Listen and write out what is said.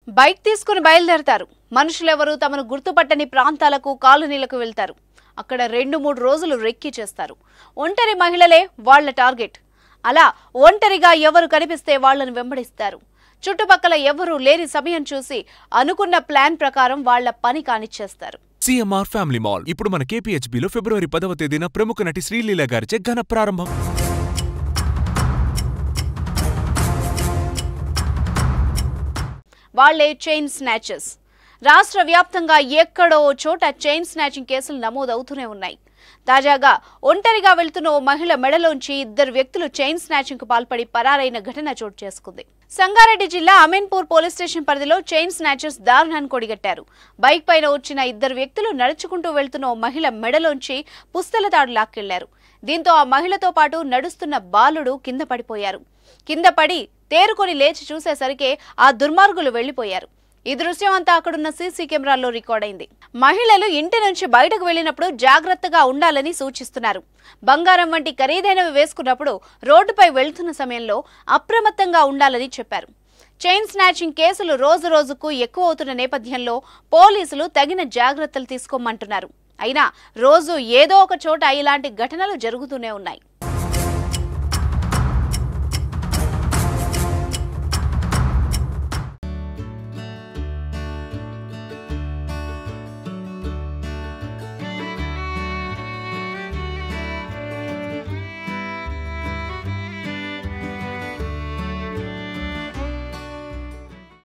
bike తీసుకుని బయలుదేరతారు మనుషులెవరూ తమను గుర్తుపట్టని ప్రాంతాలకు కాలనీలకు వెళ్తారు అక్కడ రెండు మూడు రోజులు రెక్కి చేస్తారు ఒంటరి మహిళలే వాళ్ళ టార్గెట్ అలా ఒంటరిగా ఎవరు కనిపిస్తే వాళ్ళను వెంబడిస్తారు చుట్టుపక్కల ఎవరూ లేని సమయం చూసి అనుకున్న ప్లాన్ ప్రకారం వాళ్ళ పని కానిచ్చేస్తారు సిఎంఆర్ ఫ్యామిలీ మాల్ ఇప్పుడు మన కేపీహెచ్బీలో ఫిబ్రవరి పదవ తేదీన ప్రముఖ నటి శ్రీలీల గారిచే ఘన ప్రారంభం వాళ్లే చైన్ స్నాచర్స్ రాష్ట్ర వ్యాప్తంగా ఎక్కడో ఓ చోట చైన్ స్నాచింగ్ కేసులు నమోదవుతూనే ఉన్నాయి తాజాగా ఒంటరిగా వెళ్తున్న ఓ మహిళ మెడలోంచి ఇద్దరు వ్యక్తులు చైన్ స్నాచింగ్ కు పాల్పడి పరారైన ఘటన చోటు చేసుకుంది సంగారెడ్డి జిల్లా అమీన్పూర్ పోలీస్ స్టేషన్ పరిధిలో చైన్ స్నాచర్స్ దారుణాన్ని కొడిగట్టారు బైక్ పైన వచ్చిన ఇద్దరు వ్యక్తులు నడుచుకుంటూ వెళ్తున్న ఓ మహిళ మెడలోంచి పుస్తల తాడు లాక్కెళ్లారు దీంతో ఆ మహిళతో పాటు నడుస్తున్న బాలుడు కింద పడిపోయారు కింద పడి తేరుకొని లేచి చూసేసరికి ఆ దుర్మార్గులు వెళ్లిపోయారు ఈ దృశ్యం అంతా అక్కడున్న సీసీ కెమెరాల్లో రికార్డైంది మహిళలు ఇంటి నుంచి బయటకు వెళ్లినప్పుడు జాగ్రత్తగా ఉండాలని సూచిస్తున్నారు బంగారం వంటి ఖరీదైనవి వేసుకున్నప్పుడు రోడ్డుపై వెళ్తున్న సమయంలో అప్రమత్తంగా ఉండాలని చెప్పారు చైన్ స్నాచింగ్ కేసులు రోజు రోజుకు ఎక్కువ అవుతున్న నేపథ్యంలో పోలీసులు తగిన జాగ్రత్తలు తీసుకోమంటున్నారు అయినా రోజు ఏదో ఒక చోట ఇలాంటి ఘటనలు జరుగుతూనే ఉన్నాయి